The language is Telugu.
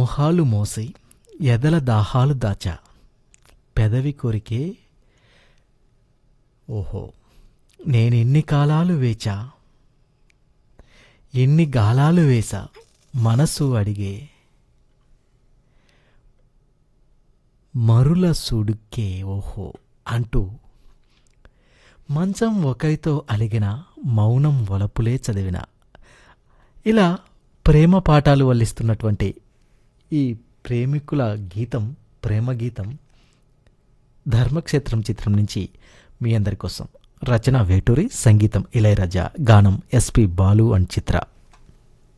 మోహాలు మోసి ఎదల దాహాలు దాచా పెదవి కొరికే ఓహో నేనెన్ని కాలాలు వేచా ఎన్ని గాలాలు వేసా మనసు అడిగే మరుల సుడుక్కే ఓహో అంటూ మంచం ఒకరితో అలిగిన మౌనం వలపులే చదివిన ఇలా ప్రేమ పాఠాలు వల్లిస్తున్నటువంటి ఈ ప్రేమికుల గీతం ప్రేమ గీతం ధర్మక్షేత్రం చిత్రం నుంచి మీ అందరి కోసం రచన వేటూరి సంగీతం ఇళయరాజా గానం ఎస్పి బాలు అండ్ చిత్ర